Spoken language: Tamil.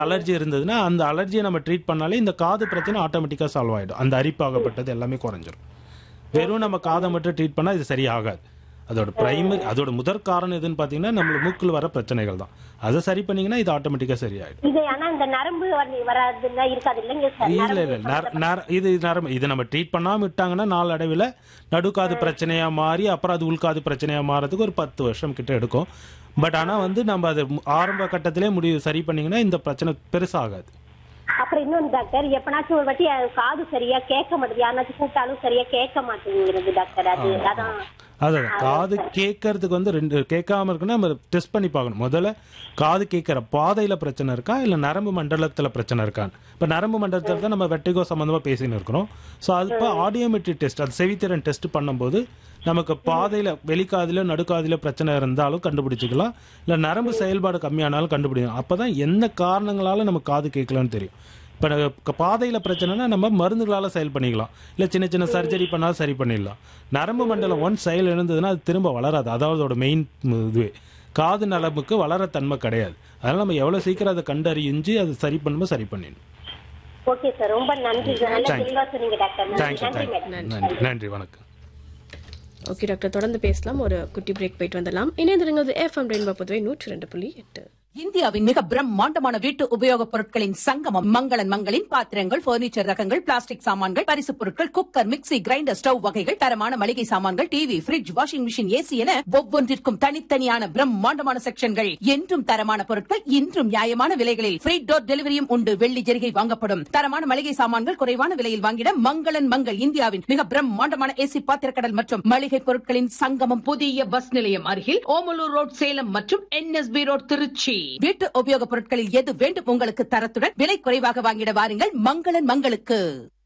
அலர்ஜி இருந்ததுன்னா அந்த அலர்ஜியை நம்ம ட்ரீட் பண்ணாலே இந்த காது பிரச்சனை ஆட்டோமேட்டிக்காக சால்வ் ஆகிடும் அந்த அரிப்பாகப்பட்டது எல்லாமே குறைஞ்சிரும் வெறும் நம்ம காதை மட்டும் ட்ரீட் பண்ணால் இது சரியாகாது அதோட பிரைமரி அதோட முதற் காரணம் எதுன்னு பார்த்தீங்கன்னா நம்ம மூக்கில் வர பிரச்சனைகள் தான் அதை சரி பண்ணீங்கன்னா இது ஆட்டோமேட்டிக்காக சரியாயிடும் இது ஆனா இந்த நரம்பு வலி வராதுன்னா இருக்காது இல்லைங்க சார் இல்ல நரம்பு இல்ல நர- நர- இது நரம்பு இது நம்ம ட்ரீட் பண்ணாம விட்டாங்கன்னா நாளடைவில் நடுக்காது பிரச்சனையா மாறி அப்புறம் அது உள்காது பிரச்சனையா மாறதுக்கு ஒரு பத்து வருஷம் கிட்ட எடுக்கும் பட் ஆனா வந்து நம்ம அது மு- ஆரம்ப கட்டத்திலே முடிவு சரி பண்ணீங்கன்னா இந்த பிரச்சனை பெருசாகாது அப்புறம் இன்னொன்று டாக்டர் எப்பனாச்சும் ஒரு வாட்டி அது காது சரியா கேட்க மாட்டேங்குது யாருனாச்சும் கூப்பிட்டாலும் சரியா கேட்க மாட்டேங்கிறது டாக்டர் அது அதான் அதான் காது கேட்கறதுக்கு வந்து ரெண்டு கேட்காம இருக்குன்னா நம்ம டெஸ்ட் பண்ணி பார்க்கணும் முதல்ல காது கேட்கற பாதையில பிரச்சனை இருக்கா இல்ல நரம்பு மண்டலத்துல பிரச்சனை இருக்கான்னு இப்ப நரம்பு மண்டலத்துல தான் நம்ம வெட்டிகோ சம்பந்தமா பேசின்னு இருக்கிறோம் ஸோ அது இப்போ ஆடியோமெட்ரி டெஸ்ட் அது செவித்திறன் டெஸ்ட் பண்ணும்போது நமக்கு பாதையில வெளிக்காதிலோ நடுக்காதிலோ பிரச்சனை இருந்தாலும் கண்டுபிடிச்சிக்கலாம் இல்ல நரம்பு செயல்பாடு கம்மியானாலும் கண்டுபிடிக்கலாம் அப்பதான் எந்த காரணங்களால நம்ம காது கேட்கலன்னு தெரியும் இப்போ பாதையில் பிரச்சனைனா நம்ம மருந்துகளால் செயல் பண்ணிக்கலாம் இல்லை சின்ன சின்ன சர்ஜரி பண்ணாலும் சரி பண்ணிடலாம் நரம்பு மண்டலம் ஒன் செயல் இழந்ததுன்னா அது திரும்ப வளராது அதாவது அதோட மெயின் இதுவே காது நரம்புக்கு வளர தன்மை கிடையாது அதனால் நம்ம எவ்வளோ சீக்கிரம் அதை கண்டறிஞ்சு அதை சரி பண்ணும்போது சரி பண்ணிடணும் ஓகே சார் ரொம்ப நன்றி சார் நல்ல Thank you. தெளிவா சொன்னீங்க டாக்டர் தேங்க்யூ நன்றி தேங்க்யூ மேடம் நன்றி நன்றி வணக்கம் ஓகே டாக்டர் தொடர்ந்து பேசலாம் ஒரு குட்டி பிரேக் போயிட்டு வந்துடலாம் இணைந்திருங்கிறது எஃப்எம் ரெயின்போ புதுவை நூற்றி ரெண்டு புள்ளி எட்டு இந்தியாவின் மிக பிரம்மாண்டமான வீட்டு உபயோகப் பொருட்களின் சங்கமம் மங்களன் மங்களின் பாத்திரங்கள் பர்னிச்சர் ரகங்கள் பிளாஸ்டிக் சாமான்கள் பரிசுப் பொருட்கள் குக்கர் மிக்ஸி கிரைண்டர் ஸ்டவ் வகைகள் தரமான மளிகை சாமான்கள் TV fridge washing machine AC என ஒவ்வொன்றிற்கும் தனித்தனியான பிரம்மாண்டமான செக்ஷன்கள் என்றும் தரமான பொருட்கள் இன்றும் நியாயமான விலைகளில் ஃப்ரீ டோர் டெலிவரியும் உண்டு வெள்ளி ஜெரிகை வாங்கப்படும் தரமான மளிகை சாமான்கள் குறைவான விலையில் வாங்கிட மங்களன் மங்கள் இந்தியாவின் மிக பிரம்மாண்டமான ஏசி பாத்திரக்கடல் மற்றும் மளிகை பொருட்களின் சங்கமம் புதிய பஸ் நிலையம் அருகில் ஓமலூர் ரோட் சேலம் மற்றும் என்எஸ்பி ரோட் திருச்சி வீட்டு உபயோகப் பொருட்களில் எது வேண்டும் உங்களுக்கு தரத்துடன் விலை குறைவாக வாங்கிட வாருங்கள் மங்களன் மங்களுக்கு